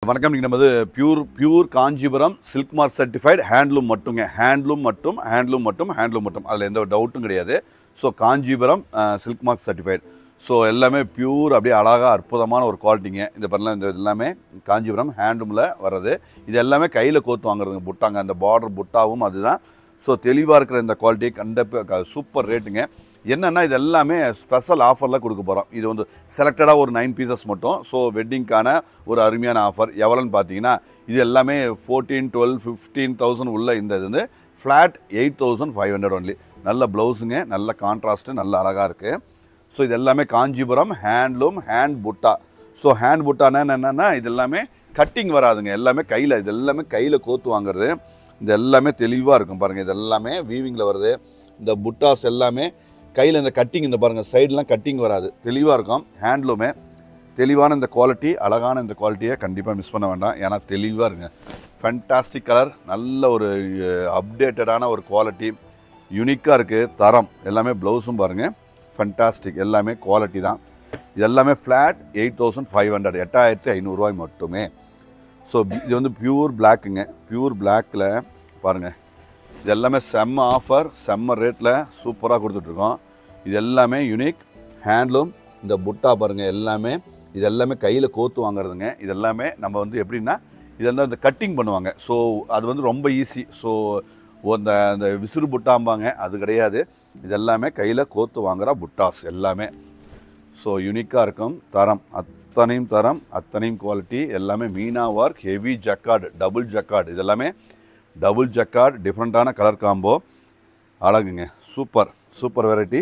வணக்கம் நீங்கள் நம்ம pure pure Kanchipuram silk mark certified handloom மட்டுங்க ஹேண்ட்லூம் மட்டும் ஹேண்ட்லூம் மட்டும் ஹேண்ட்லூம் மட்டும் அதில் எந்த ஒரு டவுட்டும் கிடையாது so Kanchipuram silk mark certified so எல்லாமே பியூர் அப்படியே அழகாக அற்புதமான ஒரு குவாலிட்டிங்க இந்த பண்ணலாம் இந்த எல்லாமே காஞ்சிபுரம் ஹேண்ட்லூமில் வர்றது இது எல்லாமே கையில் கோத்து வாங்குறதுங்க புட்டாங்க அந்த பார்டர் புட்டாவும் அதுதான் ஸோ தெளிவாக இருக்கிற இந்த குவாலிட்டி கண்டிப்பாக சூப்பர் ரேட்டுங்க என்னென்னா இது எல்லாமே ஸ்பெஷல் ஆஃபரில் கொடுக்க போகிறோம் இது வந்து செலக்டடாக ஒரு நைன் பீசஸ் மட்டும் ஸோ வெட்டிங்க்கான ஒரு அருமையான ஆஃபர் எவ்வளோன்னு பார்த்தீங்கன்னா இது எல்லாமே ஃபோர்டீன் டுவெல் ஃபிஃப்டீன் தௌசண்ட் உள்ள இந்த இது வந்து flat eight thousand five hundred only நல்ல ப்ளவுஸுங்க நல்ல கான்ட்ராஸ்ட்டு நல்ல அழகாக இருக்குது ஸோ இது எல்லாமே Kanchipuram handloom hand butta so hand புட்டானா என்னென்னா இது எல்லாமே கட்டிங் வராதுங்க எல்லாமே கையில் இது எல்லாமே கையில் கோத்து வாங்குறது இது எல்லாமே தெளிவாக இருக்கும் பாருங்கள் இது எல்லாமே வீவிங்கில் வருது இந்த புட்டாஸ் எல்லாமே கையில் இந்த கட்டிங் இந்த பாருங்கள் சைடெலாம் கட்டிங் வராது தெளிவாக இருக்கும் ஹேண்ட்லூமே தெளிவான இந்த குவாலிட்டி அழகான இந்த குவாலிட்டியை கண்டிப்பாக மிஸ் பண்ண வேண்டாம் ஏன்னா தெளிவாக இருங்க ஃபேண்டாஸ்டிக் கலர் நல்ல ஒரு அப்டேட்டடான ஒரு குவாலிட்டி யூனிக்காக இருக்குது தரம் எல்லாமே ப்ளவுஸும் பாருங்கள் ஃபேண்டாஸ்டிக் எல்லாமே குவாலிட்டி தான் இது எல்லாமே flat eight thousand five hundred எட்டாயிரத்தி ஐநூறுரூவாய் மட்டுமே ஸோ இது வந்து பியூர் பிளாக்குங்க பியூர் பிளாக்கில் பாருங்கள் இது எல்லாமே செம்ம ஆஃபர் செம்ம ரேட்டில் சூப்பராக கொடுத்துட்ருக்கோம் இது எல்லாமே யூனிக் ஹேண்ட்லூம் இந்த புட்டா பாருங்கள் எல்லாமே இது எல்லாமே கையில் கோத்து வாங்குறதுங்க இது எல்லாமே நம்ம வந்து எப்படின்னா இதெல்லாம் இந்த கட்டிங் பண்ணுவாங்க ஸோ அது வந்து ரொம்ப ஈஸி ஸோ அந்த அந்த விசிறு புட்டாம்பாங்க அது கிடையாது இது எல்லாமே கையில் கோத்து வாங்குற புட்டாஸ் எல்லாமே ஸோ யூனிக்காக இருக்கும் தரம் அத்தனையும் தரம் அத்தனையும் குவாலிட்டி எல்லாமே meena work heavy jacquard double jacquard இது எல்லாமே டபுள் ஜக்கார்டு டிஃப்ரெண்ட்டான கலர் காம்போ அழகுங்க சூப்பர் சூப்பர் வெரைட்டி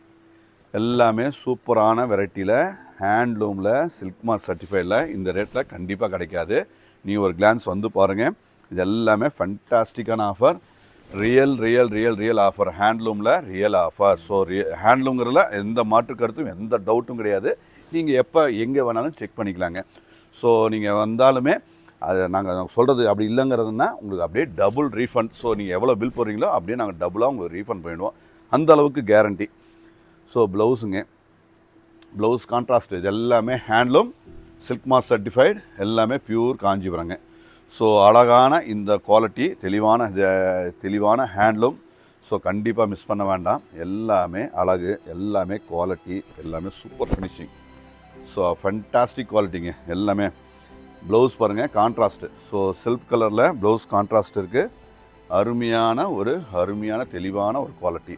எல்லாமே சூப்பரான வெரைட்டியில் ஹேண்ட்லூமில் சில்க் மார்க் சர்டிஃபைடில் இந்த ரேட்டில் கண்டிப்பாக கிடைக்காது நீ ஒரு கிளான்ஸ் வந்து பாருங்கள் இது எல்லாமே ஃபண்டாஸ்டிக்கான offer real real real real offer ஹேண்ட்லூமில் ரியல் ஆஃபர் ஸோ ரிய ஹேண்ட்லூங்கிறதுல எந்த மாற்று கருத்தும் எந்த டவுட்டும் கிடையாது நீங்கள் எப்போ எங்கே வேணாலும் செக் பண்ணிக்கலாங்க ஸோ நீங்கள் வந்தாலுமே அது நாங்கள் சொல்கிறது அப்படி இல்லைங்கிறதுனா உங்களுக்கு அப்படியே டபுள் ரீஃபண்ட் ஸோ நீங்கள் எவ்வளோ பில் போடுறீங்களோ அப்படியே நாங்கள் டபுளாக உங்களுக்கு ரீஃபண்ட் பண்ணிடுவோம் அந்த அளவுக்கு கேரண்டி ஸோ ப்ளவுஸுங்க ப்ளவுஸ் கான்ட்ராஸ்ட் இது எல்லாமே ஹேண்ட்லூம் சில்க் மார்க் சர்டிஃபைடு எல்லாமே பியூர் காஞ்சிபுரங்க ஸோ அழகான இந்த குவாலிட்டி தெளிவான இது- தெளிவான ஹேண்ட்லூம் ஸோ கண்டிப்பாக மிஸ் பண்ண வேண்டாம் எல்லாமே அழகு எல்லாமே குவாலிட்டி எல்லாமே சூப்பர் ஃபினிஷிங் ஸோ ஃபண்டாஸ்டிக் குவாலிட்டிங்க எல்லாமே ப்ளவுஸ் பாருங்கள் கான்ட்ராஸ்ட்டு ஸோ சில்க் கலரில் ப்ளவுஸ் கான்ட்ராஸ்ட் இருக்குது அருமையான ஒரு அருமையான தெளிவான ஒரு குவாலிட்டி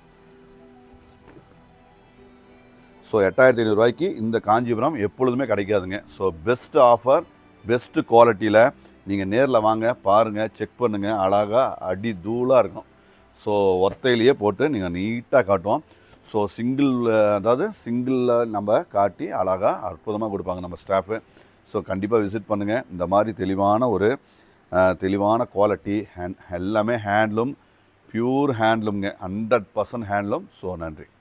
ஸோ எட்டாயிரத்தி ஐநூறுரூவாய்க்கு இந்த காஞ்சிபுரம் எப்பொழுதுமே கிடைக்காதுங்க ஸோ பெஸ்ட் ஆஃபர் பெஸ்ட்டு குவாலிட்டியில் நீங்கள் நேரில் வாங்க பாருங்கள் செக் பண்ணுங்கள் அழகாக அடி தூளாக இருக்கும் ஸோ ஒத்தையிலேயே போட்டு நீங்கள் நீட்டாக காட்டுவோம் ஸோ சிங்கிள் அதாவது சிங்கிளில் நம்ம காட்டி அழகாக அற்புதமாக கொடுப்பாங்க நம்ம ஸ்டாஃபு ஸோ கண்டிப்பாக விசிட் பண்ணுங்கள் இந்த மாதிரி தெளிவான ஒரு அஹ், தெளிவான குவாலிட்டி ஹேண்ட் எல்லாமே ஹேண்ட்லூம் பியூர் ஹேண்ட்லூம்ங்க ஹண்ட்ரட் பர்சன்ட் ஹேண்ட்லூம் ஸோ நன்றி